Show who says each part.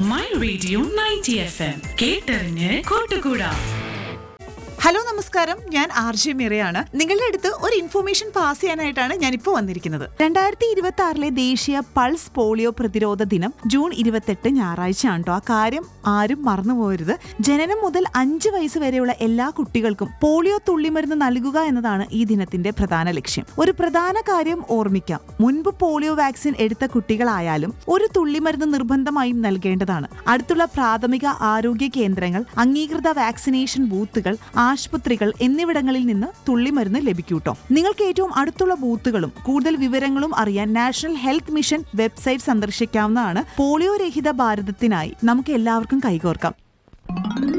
Speaker 1: my radio ninety F M കേട്ടറിഞ്ഞ് കൂട്ടുകൂടാ
Speaker 2: hello നമസ്കാരം ഞാൻ ആർ ജെ മിറയാണ് നിങ്ങളുടെ അടുത്ത് ഒരു ഇൻഫോർമേഷൻ പാസ് ചെയ്യാനായിട്ടാണ് ഞാൻ ഇപ്പോൾ വന്നിരിക്കുന്നത് രണ്ടായിരത്തി ഇരുപത്തി ആറിലെ ദേശീയ പൾസ് പോളിയോ പ്രതിരോധ ദിനം ജൂൺ ഇരുപത്തെട്ട് ഞായറാഴ്ച ആണ് കേട്ടോ ആ കാര്യം ആരും മറന്നു പോകരുത് ജനനം മുതൽ അഞ്ച് വയസ്സ് വരെയുള്ള എല്ലാ കുട്ടികൾക്കും പോളിയോ തുള്ളിമരുന്ന് നൽകുക എന്നതാണ് ഈ ദിനത്തിന്റെ പ്രധാന ലക്ഷ്യം ഒരു പ്രധാന കാര്യം ഓർമ്മിക്കാം മുൻപ് പോളിയോ വാക്സിൻ എടുത്ത കുട്ടികളായാലും ഒരു തുള്ളിമരുന്ന് നിർബന്ധമായും നൽകേണ്ടതാണ് അടുത്തുള്ള പ്രാഥമിക ആരോഗ്യ കേന്ദ്രങ്ങൾ അംഗീകൃത വാക്സിനേഷൻ ബൂത്തുകൾ ആശുപത്രികൾ എന്നിവിടങ്ങളിൽ നിന്ന് തുള്ളിമരുന്ന് ലഭിക്കൂട്ടോ നിങ്ങൾക്ക് ഏറ്റവും അടുത്തുള്ള ബൂത്തുകളും കൂടുതൽ വിവരങ്ങളും അറിയാൻ നാഷണൽ ഹെൽത്ത് മിഷൻ വെബ്സൈറ്റ് സന്ദർശിക്കാവുന്നതാണ് പോളിയോ രഹിത ഭാരതത്തിനായി നമുക്ക് എല്ലാവർക്കും കൈകോർക്കാം